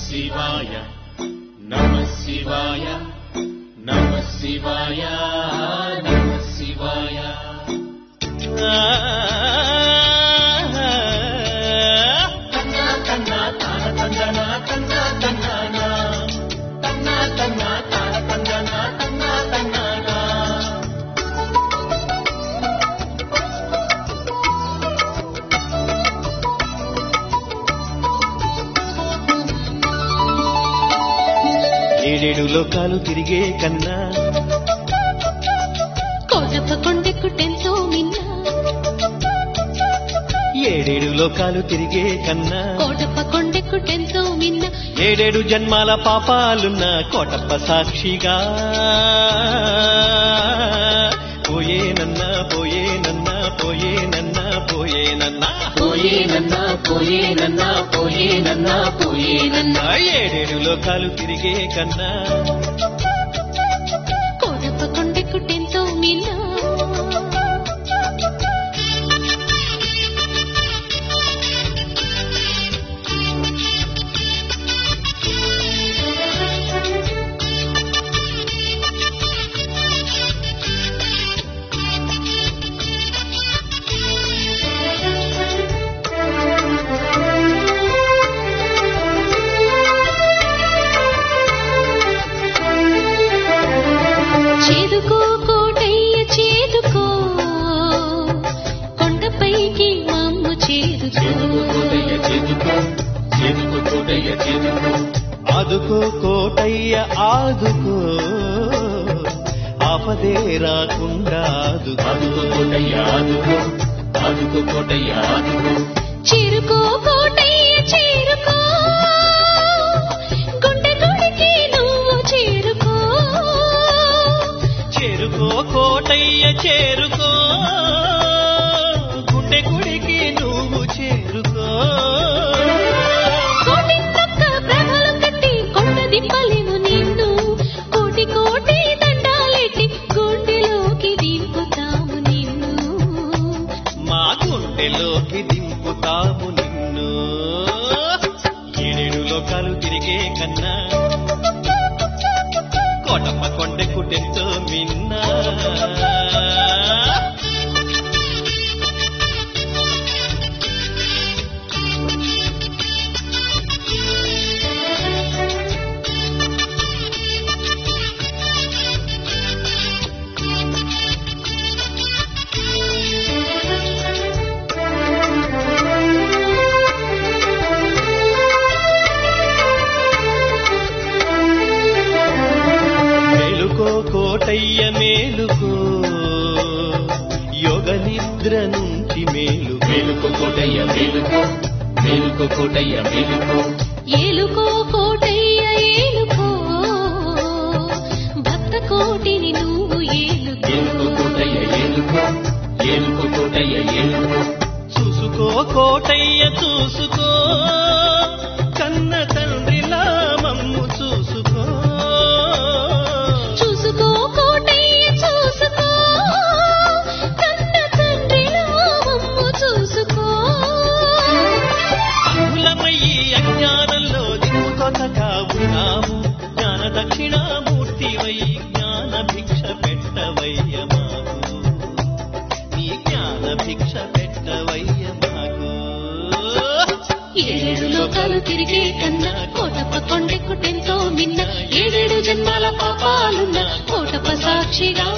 శివాయ నమ శివాయ నమ శివాయ నమ శివాయ తన్నా తన్నా తాన తందనా తన్నా తన్నానా తన్నా తన్నా తాన తందనా తన్నా తన్నానా ఏడేడు లోకాలు తిరిగే కన్నా కోటప్ప కొండెక్కుటెంతో మిన్న ఏడేడు లోకాలు తిరిగే కన్నా కోటప్ప కొండెక్కుటెంతో మిన్న ఏడేడు జన్మాల పాపాలున్న కోటప్ప సాక్షిగా పోయేనన్నా పోయేనన్నా పోయేనన్నా పోయేనన్నా పోయేనన్నా పోయేనన్నా పోయేనన్నా పోయేనన్నా ఆ ఏడేడు లోకాలు తిరిగే కన్నా కోటప్ప కొండెక్కుటెంతో మిన్న చేదుకో కోటయ్య చేదుకో కొండపైకి మమ్ము చేదుకో చేదుకు కోటయ్య చేదుకో చేదుకు కోటయ్య చేదుకో ఆదుకో కోటయ్య ఆదుకో ఆపదే రాకుండా ఆదుకో ఆదుకో కోటయ్య ఆదుకో ఆదుకో కోటయ్య ఆదుకో చేరుకో కోటయ్య చేరుకో గుండె గుడికి నువ్వు చేరుకో చేరుకో కోటయ్య చేరుకో గుండె గుడికి నువ్వు చేరుకో కోటి పక్క ప్రభలు కట్టి కొండ దింపలేము నిన్ను కోటి కోటి దండాలెట్టి గుండెలోకి దింపుతాము నిన్ను మా గుండెలోకి దింపుతాము నిన్ను ఏడేడు లోకాలు తిరిగే కన్నా కోటమ్మ కొండెక్కుటెంతో మిన్నా మేలుకో కోటయ్య మేలుకో యోగ నిద్ర నుంచి మేలు మేలుకో కోటయ్య మేలుకో మేలుకో కోటయ్య మేలుకో ఏలుకో కోటయ్య ఏలుకో భక్త కోటిని నువ్వు ఏలుకో ఏలుకో కోటయ్య ఏలుకో ఏలుకో కోటయ్య ఏలుకో చూసుకో కోటయ్య చూసుకో కన్న తండ్రిలా మమ్ము చూసుకో చూసుకో కోటయ్య చూసుకో కన్న తండ్రిలో మమ్ము చూసుకో కులమయ్యి అజ్ఞానంలో దిక్కుకొనగా ఉన్నాము జ్ఞాన దక్షిణామూర్తివై జ్ఞాన భిక్ష పెట్టవయ్య మాకు నీ జ్ఞాన భిక్ష పెట్టవయ్య మాకు ఏడేడు లోకాలు తిరిగే కన్నా కోటప్ప కొండెక్కుటెంతో మిన్న ఏడేడు జన్మాల పాపాలున్న కోటప్ప సాక్షిగా